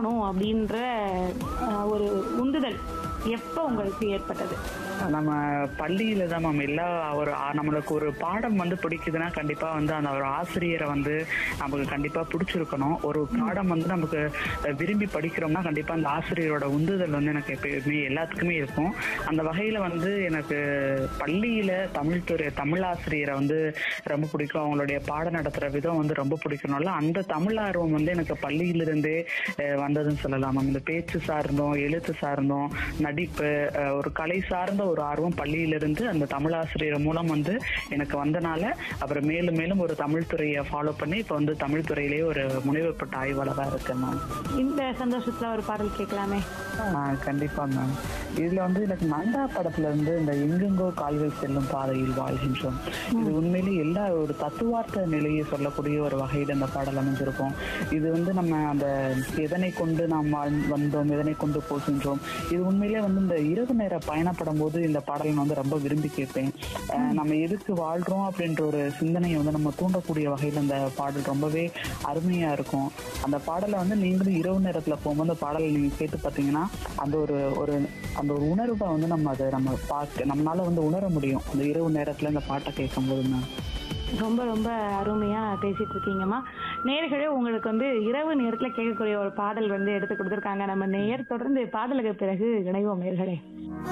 போகணும் அப்படின்ற அஹ், ஒரு உந்துதல் எப்போ உங்களுக்கு ஏற்பட்டது நம்ம பள்ளியில தான் மேம் எல்லா ஒரு ஆ- நம்மளுக்கு ஒரு பாடம் வந்து பிடிக்குதுன்னா கண்டிப்பா வந்து அந்த ஒரு ஆசிரியரை வந்து நமக்கு கண்டிப்பா பிடிச்சிருக்கணும் ஒரு பாடம் வந்து நமக்கு அஹ், விரும்பி படிக்கிறோம்னா கண்டிப்பா அந்த ஆசிரியரோட உந்துதல் வந்து எனக்கு எப்பயுமே எல்லாத்துக்குமே இருக்கும் அந்த வகையில வந்து எனக்கு பள்ளியில தமிழ் துறை தமிழ் ஆசிரியரை வந்து ரொம்ப பிடிக்கும் அவங்களுடைய பாடம் நடத்துற விதம் வந்து ரொம்ப பிடிக்கணும்ல அந்த தமிழ் ஆர்வம் வந்து எனக்கு பள்ளியிலிருந்தே அஹ், வந்ததுன்னு சொல்லலாம் மேம் இந்த பேச்சு சார்ந்தோம் எழுத்து சார்ந்தோம் நடிப்பு அஹ், ஒரு கலை சார்ந்த ஒரு ஆர்வம் பள்ளியிலிருந்து அந்த தமிழ் ஆசிரியர் மூலம் வந்து எனக்கு வந்தனால அப்புறம் மேலும் மேலும் ஒரு தமிழ் துறையை ஃபாலோ பண்ணி இப்போ வந்து தமிழ் துறையிலேயே ஒரு முனைவர் பட்ட ஆய்வாளராக இருக்கேன் மேம் இந்த சந்தோஷத்துல ஒரு பாடல் கேட்கலாமே ஆஹ் கண்டிப்பா மேம் இதுல வந்து எனக்கு நந்தா படத்துல இருந்து இந்த எங்கெங்கோ கால்கள் செல்லும் பாதையில் வாழ்கின்றோம் இது உண்மையிலேயே எல்லா ஒரு தத்துவார்த்த நிலையை சொல்லக்கூடிய ஒரு வகையில் இந்த பாடல் அமைஞ்சிருக்கும் இது வந்து நம்ம அந்த எதனை கொண்டு நாம் வாழ்- வந்தோம் எதனை கொண்டு போகின்றோம் இது உண்மையிலே வந்து இந்த இரவு நேர பயணப்படும் போது இந்த பாடல் நான் வந்து ரொம்ப விரும்பி கேட்பேன் ஆஹ் நம்ம எதுக்கு வாழ்றோம் அப்படின்ற ஒரு சிந்தனையை வந்து நம்ம தூண்டக்கூடிய வகையில் அந்த பாடல் ரொம்பவே அருமையா இருக்கும் அந்த பாடலை வந்து நீங்களும் இரவு நேரத்துல போகும்போது அந்த பாடலை நீங்க கேட்டு பார்த்தீங்கன்னா அந்த ஒரு ஒரு அந்த ஒரு உணர்வை வந்து நம்ம அதை நம்ம பார்க்க நம்மளால வந்து உணர முடியும் அந்த இரவு நேரத்துல இந்த பாட்டை கேட்கும் போது ரொம்ப ரொம்ப அருமையா பேசிட்டு இருக்கீங்கம்மா நேர்களே உங்களுக்கு வந்து இரவு நேரத்துல கேட்கக்கூடிய ஒரு பாடல் வந்து எடுத்து கொடுத்துருக்காங்க நம்ம நேர் தொடர்ந்து பாடலுக்கு பிறகு இணைவோம் நேர்களே